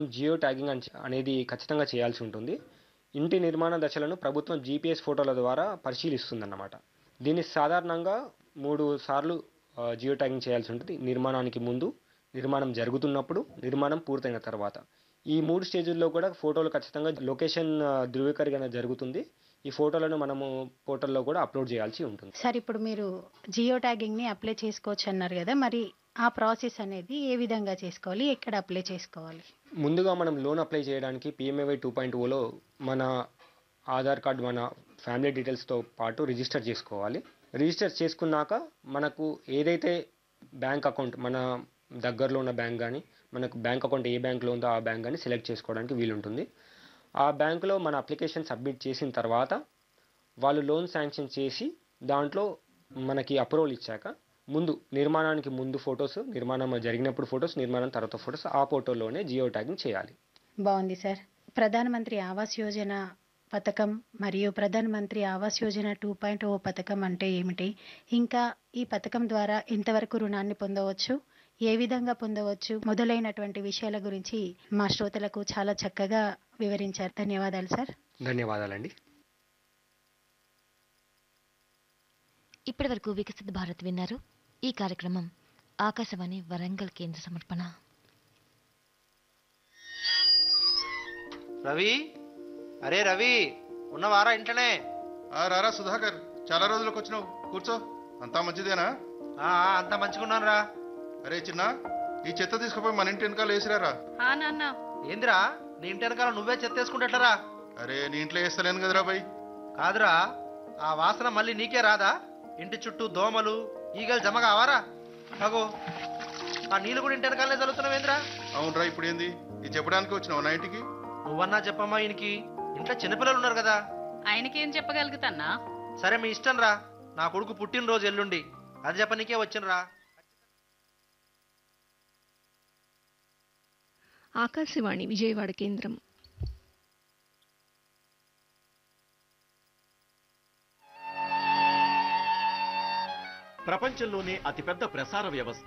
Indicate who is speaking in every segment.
Speaker 1: geo tagging అని అనేది ఖచ్చితంగా చేయాల్సి ఉంటుంది ఇంటి నిర్మాణ దశలను ప్రభుత్వం జీపీఎస్ ఫోటోల ద్వారా పరిశీలిస్తుందన్నమాట దీన్ని సాధారణంగా మూడు సార్లు ఆ, జియో ట్యాగింగ్ చేయాల్సి ఉంటుంది నిర్మాణానికి ముందు నిర్మాణం జరుగుతున్నప్పుడు నిర్మాణం పూర్తయిన తర్వాత ఈ మూడు స్టేజుల్లో కూడా ఫోటోలు ఖచ్చితంగా లొకేషన్ ఆ, ధృవీకరణ జరుగుతుంది ఈ ఫోటోలను మనము పోర్టల్లో కూడా అప్లోడ్ చేయాల్సి ఉంటుంది
Speaker 2: సార్ ఇప్పుడు మీరు జియో ట్యాగింగ్ ని అప్లై చేసుకోవచ్చు అన్నారు కదా మరి ఆ ప్రాసెస్ అనేది ఏ విధంగా చేసుకోవాలి ఎక్కడ అప్లై చేసుకోవాలి
Speaker 1: ముందుగా మనం లోన్ అప్లై చేయడానికి పిఎంఏవై టూ పాయింట్ ఓలో మన ఆధార్ కార్డ్ మన ఫ్యామిలీ డీటెయిల్స్తో పాటు రిజిస్టర్ చేసుకోవాలి రిజిస్టర్ చేసుకున్నాక మనకు ఏదైతే బ్యాంక్ అకౌంట్ మన దగ్గరలో ఉన్న బ్యాంక్ కానీ మనకు బ్యాంక్ అకౌంట్ ఏ బ్యాంక్లో ఉందో ఆ బ్యాంక్ కానీ సెలెక్ట్ చేసుకోవడానికి వీలుంటుంది ఆ బ్యాంకులో మన అప్లికేషన్ సబ్మిట్ చేసిన తర్వాత వాళ్ళు లోన్ శాంక్షన్ చేసి దాంట్లో మనకి అప్రూవల్ ఇచ్చాక ముందు నిర్మాణానికి ముందు ఫొటోస్ నిర్మాణం జరిగినప్పుడు ఫొటోస్ నిర్మాణం తర్వాత ఫొటోస్ ఆ ఫోటోలోనే జియో ట్యాగింగ్ చేయాలి
Speaker 2: బాగుంది సార్ ప్రధానమంత్రి ఆవాస్ యోజన పథకం మరియు Pradhan Mantri Awas Yojana two point O పథకం అంటే ఏమిటి ఇంకా ఈ పథకం ద్వారా ఎంతవరకు రుణాన్ని పొందవచ్చు ఏ విధంగా పొందవచ్చు మొదలైనటువంటి విషయాల గురించి మా శ్రోతలకు చాలా చక్కగా వివరించారు ధన్యవాదాలు సార్
Speaker 1: ధన్యవాదాలండి
Speaker 3: ఇప్పటి వరకు వికసిత భారత్ విన్నారు ఈ కార్యక్రమం ఆకాశవాణి వరంగల్ కేంద్ర సమర్పణ
Speaker 4: రవి అరే రవి ఉన్నవారా ఇంట్లోనే
Speaker 5: ఆ రారా సుధాకర్ చాలా రోజులకు వచ్చినావు కూర్చో అంతా మంచిదేనా
Speaker 4: ఆ, ఆ, అంతా మంచిగున్నాను రా
Speaker 5: అరే చిన్న ఈ చెత్త తీసుకుపోయి మన ఇంటి వెనకాల వేసిరారా
Speaker 6: నాన్న
Speaker 4: ఏందిరా నీ ఇంటి వెనకాల నువ్వే చెత్తేసుకుంటట్లరా
Speaker 5: అరే నీ ఇంట్లో వేస్తలేను కదరా బై
Speaker 4: కాదురా ఆ వాసన మళ్ళీ నీకే రాదా ఇంటి చుట్టూ దోమలు ఈగలు జమ కావారా అగో ఆ నీళ్ళు కూడా ఇంటి వెనకాలనే చల్లుతున్నావేంద్రా
Speaker 5: అవునరా ఇప్పుడు ఏంది ఇది చెప్పడానికి వచ్చినావు నా ఇంటికి
Speaker 4: నువ్వన్నా చెప్పమ్మా ఈయనకి ఇంట్లో చిన్నపిల్లలు ఉన్నారు కదా
Speaker 6: ఆయనకేం చెప్పగలుగుతాన్నా
Speaker 4: సరే మీ ఇష్టం రా నా కొడుకు పుట్టినరోజు ఎల్లుండి అది చెప్పనీకే వచ్చినరా
Speaker 7: ఆకాశవాణి విజయవాడ కేంద్రం
Speaker 8: ప్రపంచంలోనే అతిపెద్ద ప్రసార వ్యవస్థ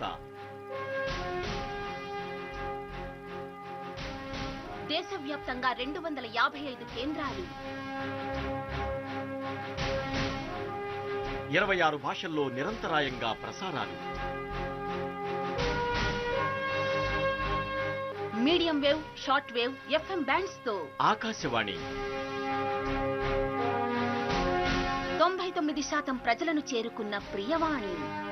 Speaker 9: దేశవ్యాప్తంగా రెండు వందల యాభై ఐదు కేంద్రాలు
Speaker 8: ఇరవై ఆరు భాషల్లో నిరంతరాయంగా ప్రసారాలు
Speaker 9: medium wave short wave FM bands తో
Speaker 8: ఆకాశవాణి
Speaker 9: తొంభై తొమ్మిది శాతం ప్రజలను చేరుకున్న ప్రియవాణి